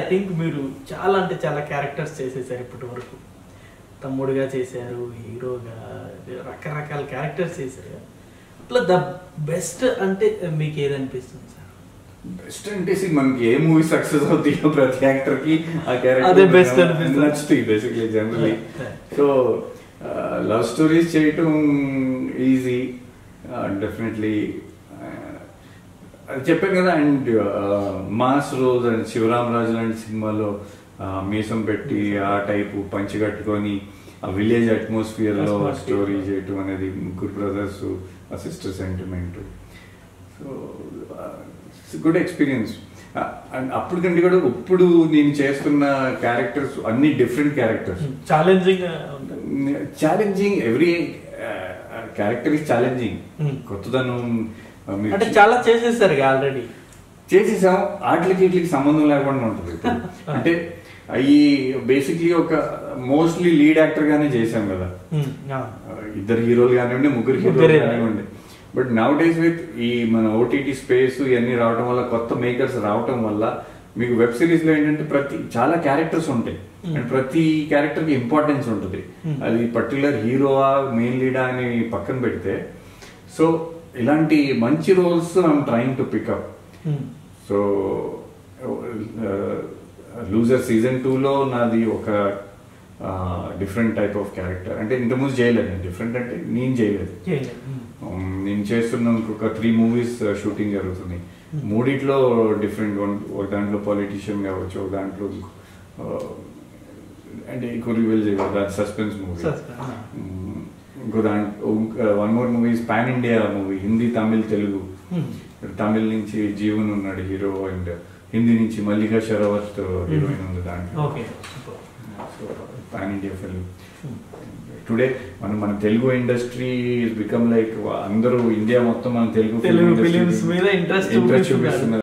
Think మీరు చాలా అంటే చాలా క్యారెక్టర్స్ చేసేసారు ఇప్పటి వరకు తమ్ముడుగా చేశారు హీరోగా రకరకాల క్యారెక్టర్స్ చేశారు అట్లా ద బెస్ట్ అంటే మీకు ఏదనిపిస్తుంది సార్ బెస్ట్ అంటే see, మనకి ఏ మూవీ సక్సెస్ అవుతాయో ప్రతి యాక్టర్ కి ఆ క్యారెక్టర్ అదే best అనిపిస్తుంది. నచ్చుతాయి basically generally Right. So love stories చేయటం ఈజీ డెఫినెట్లీ అది చెప్పాను కదా and Mass Rose and Sivaramaraju లాంటి సినిమాలో ఆ, మీసం పెట్టి ఆ టైపు పంచి కట్టుకొని ఆ విలేజ్ అట్మాస్ఫియర్ లో Atmosphere. స్టోరీ చేయటం అనేది ముగ్గురు బ్రదర్స్ ఆ sister sentiment so good experience and అప్పటికంటే కూడా ఇప్పుడు నేను చేస్తున్న క్యారెక్టర్స్ అన్ని different characters challenging challenging every character is challenging Hmm. కొత్తదనం ఆ, మీరు అంటే చాలా చేసేసారు ఆల్రెడీ చేసేసాం వాటికి వీటికి సంబంధం లేకుండా ఉంటుంది ఇప్పుడు. అంటే అవి బేసిక్లీ ఒక మోస్ట్లీ లీడ్ యాక్టర్ గానే చేశాం కదా ఆ, ఇద్దరు హీరోలు కానివ్వండి ముగ్గురు హీరోలు ముగ్గురే. కానివ్వండి బట్ నౌ డేస్ విత్ ఈ మన ఓటీటీ స్పేస్ ఇవన్నీ రావడం వల్ల కొత్త మేకర్స్ రావటం వల్ల మీకు వెబ్ సిరీస్ లో ఏంటంటే ప్రతి చాలా క్యారెక్టర్స్ ఉంటాయి Hmm. అండ్ ప్రతి క్యారెక్టర్ కి ఇంపార్టెన్స్ ఉంటుంది Hmm. అది పర్టికులర్ హీరోవా మెయిన్ లీడా అని పక్కన పెడితే సో ఇలాంటి మంచి roles I'm trying to pick up so loser season టూలో నాది ఒక డిఫరెంట్ టైప్ ఆఫ్ క్యారెక్టర్ అంటే ఇంతకుముందు చేయలేదు డిఫరెంట్ అంటే నేను చేయలేదు Um, నేను చేస్తున్న ఇంకొక త్రీ మూవీస్ షూటింగ్ జరుగుతుంది Hmm. మూడిట్లో డిఫరెంట్ ఒక దాంట్లో పొలిటీషియన్ కావచ్చు ఒక దాంట్లో ఇంకో, uh, అంటే ఇంకో రివీల్ చేయవచ్చు దాని సస్పెన్స్ మూవీ ఇంకో దాంట్లో one more movies pan India movie Hindi Tamil Telugu Tamil నుంచి జీవన్ ఉన్నాడు హీరో అండ్ హిందీ నుంచి మల్లికా షరావత్ హీరోయిన్ ఉంది దాంట్లో okay pan India film today మన మన తెలుగు ఇండస్ట్రీ బికమ్ లైక్ అందరూ ఇండియా మొత్తం మన Telugu Telugu film industry films మీద interest interest చూపిస్తున్నారు. చూపిస్తున్నారు